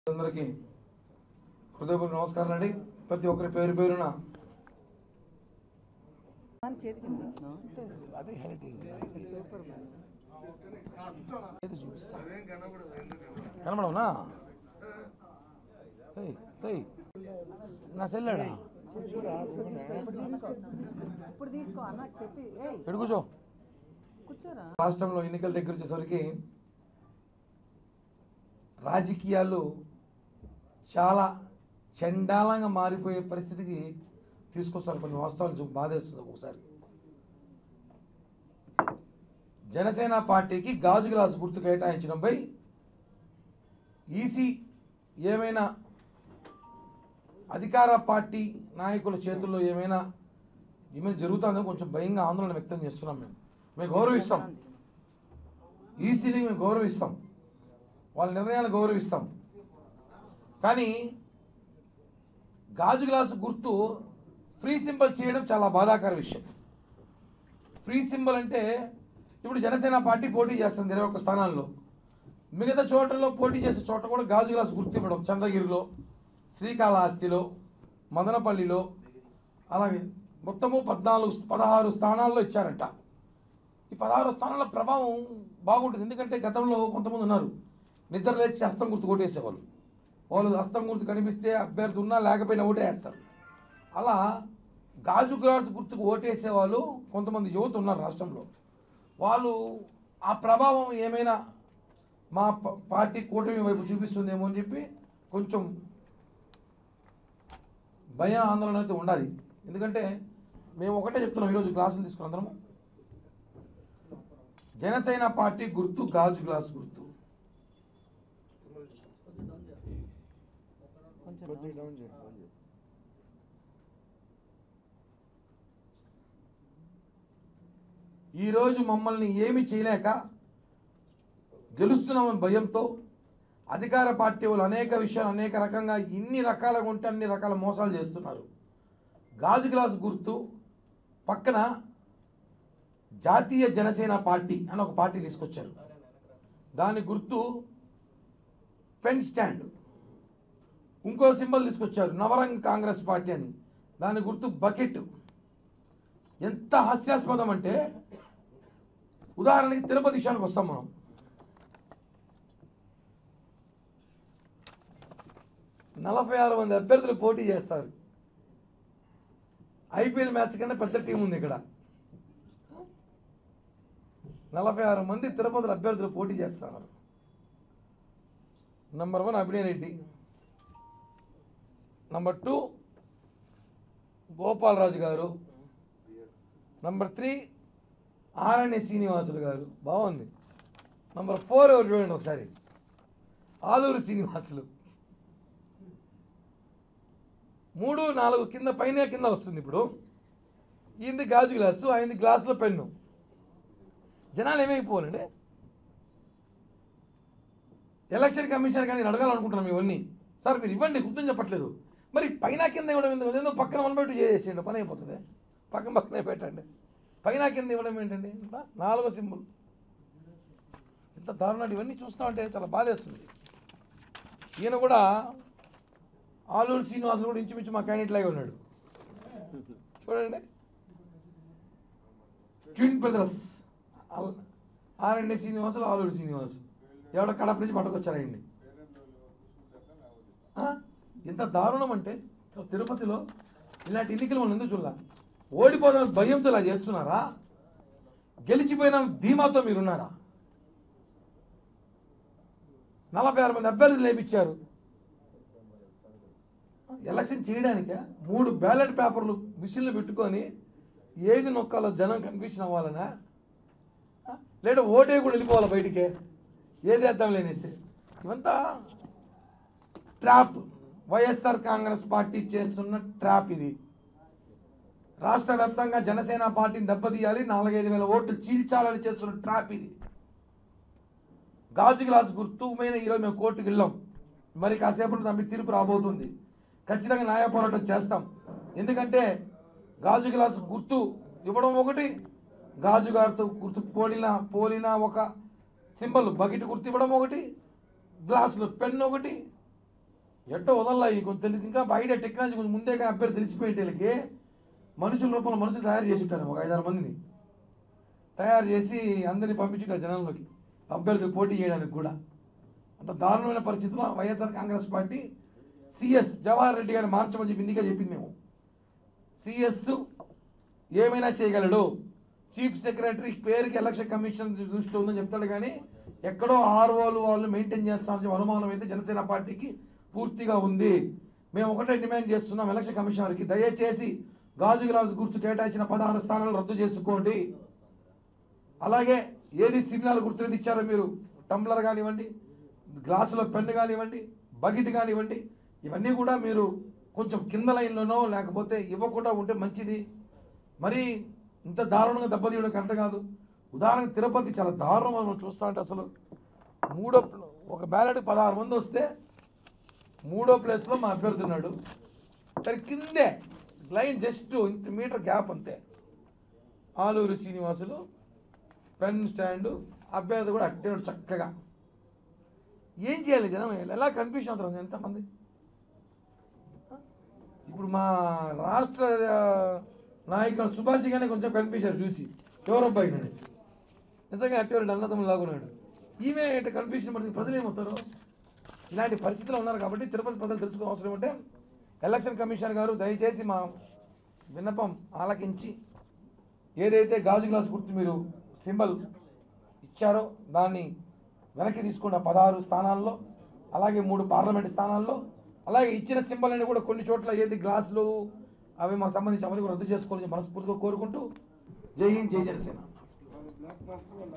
అందరికీ హృదయపూర్వక నమస్కారాలు అండి ప్రతి ఒక్కరి పేరు పేరున అదే హైలైట్ ఏది చూపిస్తా కనబడవునా రేయ్, రేయ్. నా సెల్లాడా కూర్చోరా, కూర్చోనే. ఇప్పుడు తీసుకో అన్న చెప్పి ఏయ్ ఎడు కూర్చో కూర్చోరా రాష్ట్రంలో ఎన్నికల దగ్గర వచ్చేసరికి రాజకీయాలు చాలా చండాలంగా మారిపోయే పరిస్థితికి తీసుకొస్తారు కొన్ని వాస్తవాలు చూ- బాధేస్తుంది ఒకసారి జనసేన పార్టీకి గాజు గ్లాసు గుర్తు కేటాయించడంపై ఈసీ ఏమైనా అధికార పార్టీ నాయకుల చేతుల్లో ఏమైనా ఏమైనా జరుగుతుందో కొంచెం భయంగా ఆందోళన వ్యక్తం చేస్తున్నాం మేము మేము గౌరవిస్తాం ఈసీని మేము గౌరవిస్తాం వాళ్ళ నిర్ణయాలు గౌరవిస్తాం కానీ గాజు గ్లాసు గుర్తు ఫ్రీ సింబల్ చేయడం చాలా బాధాకర విషయం ఫ్రీ సింబల్ అంటే ఇప్పుడు జనసేన పార్టీ పోటీ చేస్తుంది ఇరవై ఒక్క స్థానాల్లో మిగతా చోట్లలో పోటీ చేసే చోట కూడా గాజు గ్లాసు గుర్తు ఇవ్వడం చంద్రగిరిలో శ్రీకాళహస్తిలో మదనపల్లిలో అలాగే మొత్తము పద్నాలుగు పదహారు స్థానాల్లో ఇచ్చారంట ఈ పదహారు స్థానాల ప్రభావం బాగుంటుంది ఎందుకంటే గతంలో కొంతమంది ఉన్నారు నిద్ర లేచి హస్తం గుర్తు కొట్టేసేవాళ్ళు వాళ్ళు హస్తం గుర్తు కనిపిస్తే అభ్యర్థి ఉన్నా లేకపోయినా ఓటేస్తారు అలా గాజు గ్లాస్ గుర్తుకు ఓటేసే వాళ్ళు కొంతమంది యువత ఉన్నారు రాష్ట్రంలో వాళ్ళు ఆ ప్రభావం ఏమైనా మా ప- పార్టీ కూటమి వైపు చూపిస్తుందేమో అని చెప్పి కొంచెం భయ ఆందోళన అయితే ఉండాలి ఎందుకంటే మేము ఒకటే చెప్తున్నాం ఈరోజు గ్లాసులు తీసుకుని అందరము జనసేన పార్టీ గుర్తు గాజు గ్లాస్ గుర్తు కొద్దిగా డౌన్ చేయి, డౌన్ చేయి. ఈరోజు మమ్మల్ని ఏమి చేయలేక గెలుస్తున్నామని భయంతో అధికార పార్టీ వాళ్ళు అనేక విషయాలు అనేక రకంగా ఇన్ని రకాలుగా ఉంటే అన్ని రకాల మోసాలు చేస్తున్నారు గాజు గ్లాస్ గుర్తు పక్కన జాతీయ జనసేన పార్టీ అని ఒక పార్టీ తీసుకొచ్చారు దాని గుర్తు పెన్ స్టాండ్ ఇంకో సింబల్ తీసుకొచ్చారు నవరంగ్ కాంగ్రెస్ పార్టీ అని దాని గుర్తు బకెట్ ఎంత హాస్యాస్పదం అంటే ఉదాహరణకి తిరుపతి విషయానికి వస్తాం మనం నలభై ఆరు మంది అభ్యర్థులు పోటీ చేస్తారు ఐపీఎల్ మ్యాచ్ కన్నా పెద్ద టీం ఉంది ఇక్కడ నలభై ఆరు మంది తిరుపతిలో అభ్యర్థులు పోటీ చేస్తున్నారు number one Abhinay Reddy number two Gopalaraju గారు నంబర్ త్రీ ఆరణ్య శ్రీనివాసులు గారు బాగుంది నంబర్ ఫోర్ ఎవరు చూడండి ఒకసారి ఆలూరు శ్రీనివాసులు మూడు నాలుగు కింద పైన కింద వస్తుంది ఇప్పుడు ఈయనది గాజు గ్లాసు ఆయనది గ్లాసులో పెన్ను జనాలు ఏమైపోవాలండి ఎలక్షన్ కమిషన్ కానీ నేను అడగాలనుకుంటున్నాం ఇవన్నీ సార్ మీరు ఇవ్వండి గుర్తుని చెప్పట్లేదు మరి పైన కింద ఇవ్వడం ఎందుకు అదేందో పక్కన వన్ బై టూ చేసేయండి పని అయిపోతుంది పక్కన పక్కనే పెట్టండి పైన కింద ఇవ్వడం ఏంటండి ఇంత నాలుగో సింబల్ ఇంత దారుణాలు ఇవన్నీ చూస్తా ఉంటే చాలా బాధేస్తుంది ఈయన కూడా ఆలూరు శ్రీనివాసులు కూడా ఇంచుమించు మా క్యాండిడేట్ లాగే ఉన్నాడు చూడండి twin brothers RMD Srinivasulu Aluru Srinivasu ఎవడో కడప నుంచి పట్టుకొచ్చారండి ఆ? ఇంత దారుణం అంటే అసలు తిరుపతిలో ఇలాంటి ఎన్నికలు మనం ఎందుకు చూడాల ఓడిపోయిన భయంతో ఇలా చేస్తున్నారా గెలిచిపోయిన ధీమాతో మీరున్నారా నలభై ఆరు మంది అభ్యర్థులు లేపించారు ఎలక్షన్ చేయడానికే మూడు బ్యాలెట్ పేపర్లు మిషన్లు పెట్టుకొని ఏది నొక్కాలో జనం కన్ఫ్యూషన్ అవ్వాలనా ఆ? లేదా ఓటే కూడా వెళ్ళిపోవాలి బయటికే ఏది వేద్దాం లేనేసి ఇవంతా ట్రాప్ వైఎస్ఆర్ కాంగ్రెస్ పార్టీ చేస్తున్న ట్రాప్ ఇది రాష్ట్ర వ్యాప్తంగా జనసేన పార్టీని దెబ్బతీయాలి నాలుగైదు వేల ఓట్లు చీల్చాలని చేస్తున్న ట్రాప్ ఇది గాజు గ్లాస్ గుర్తు మీద ఈరోజు మేము కోర్టుకు వెళ్ళాం మరి కాసేపటి తమ్మి తీర్పు రాబోతుంది ఖచ్చితంగా న్యాయ పోరాటం చేస్తాం ఎందుకంటే గాజు గ్లాస్ గుర్తు ఇవ్వడం ఒకటి గాజు గారితో గుర్తు పోలిన పోలిన ఒక సింబల్ బకెట్ గుర్తు ఇవ్వడం ఒకటి గ్లాసులో పెన్ ఒకటి ఎట్టో వదల్లా ఈ కొంచెం తెలిసి ఇంకా బయట టెక్నాలజీ కొంచెం ముందే కానీ అభ్యర్థి తెలిసిపోయేట వీళ్ళకి మనుషుల రూపంలో మనుషులు తయారు చేసి ఉంటారు ఒక ఐదారు మందిని తయారు చేసి అందరినీ పంపించుంటారు జనంలోకి అభ్యర్థులు పోటీ చేయడానికి కూడా అంత దారుణమైన పరిస్థితిలో YSR Congress party CS Jawahar Reddy గారిని మార్చమని చెప్పి ఇందుకే చెప్పింది మేము సిఎస్ ఏమైనా చేయగలడు చీఫ్ సెక్రటరీ పేరుకి ఎలక్షన్ కమిషన్ దృష్టిలో ఉందని చెప్తాడు కానీ ఎక్కడో ఆర్ఓలు వాళ్ళు మెయింటైన్ చేస్తామని చెప్పి అనుమానం అయితే జనసేన పార్టీకి పూర్తిగా ఉంది మేము ఒకటే డిమాండ్ చేస్తున్నాం ఎలక్షన్ కమిషనర్కి దయచేసి గాజు గ్లాసు గుర్తు కేటాయించిన పదహారు స్థానాలు రద్దు చేసుకోండి అలాగే ఏది సిగ్నల్ గుర్తులేదు ఇచ్చారో మీరు టంబ్లర్ కానివ్వండి గ్లాసులో పెన్ను కానివ్వండి బకెట్ కానివ్వండి ఇవన్నీ కూడా మీరు కొంచెం కింద లైన్లోనో లేకపోతే ఇవ్వకుండా ఉంటే మంచిది మరి ఇంత దారుణంగా దెబ్బతీయడం కరెక్ట్ కాదు ఉదాహరణ తిరుపతి చాలా దారుణం మనం చూస్తా అంటే అసలు మూడో ప్ల- ఒక బ్యాలెట్ పదహారు మంది వస్తే మూడో ప్లేస్లో మా అభ్యర్థి ఉన్నాడు దాని కిందే లైన్ జస్ట్ ఇంత మీటర్ గ్యాప్ అంతే ఆలూరు శ్రీనివాసులు పెన్ స్టాండు అభ్యర్థి కూడా అట్టే ఉన్నాడు చక్కగా ఏం చేయాలి జనం ఎలా కన్ఫ్యూషన్ అవుతారు ఎంతమంది ఇప్పుడు మా రాష్ట్ర ఆ, నాయకుడు సుభాష్ గానే కొంచెం కన్ఫ్యూజన్ చూసి ఎవరబ్బాయి అనేసి నిజంగా అట్టేవాడు అన్నదమ్ములు లాగున్నాడు ఈమె ఇట్లా కన్ఫ్యూజన్ పడితే ప్రజలు ఏమవుతారు ఇలాంటి పరిస్థితులు ఉన్నారు కాబట్టి తిరుపతి ప్రజలు తెలుసుకో అవసరం ఏమంటే ఎలక్షన్ కమిషనర్ గారు దయచేసి మా విన్నపం ఆలకించి ఏదైతే గాజు గ్లాస్ గుర్తు మీరు సింబల్ ఇచ్చారో దాన్ని వెనక్కి తీసుకున్న పదహారు స్థానాల్లో అలాగే మూడు పార్లమెంట్ స్థానాల్లో అలాగే ఇచ్చిన సింబల్ అని కూడా కొన్ని చోట్ల ఏది గ్లాసులు అవి మాకు సంబంధించి అవన్నీ కూడా రద్దు చేసుకోవాలని మనస్ఫూర్తిగా కోరుకుంటూ జై హింద్ జై జనసేన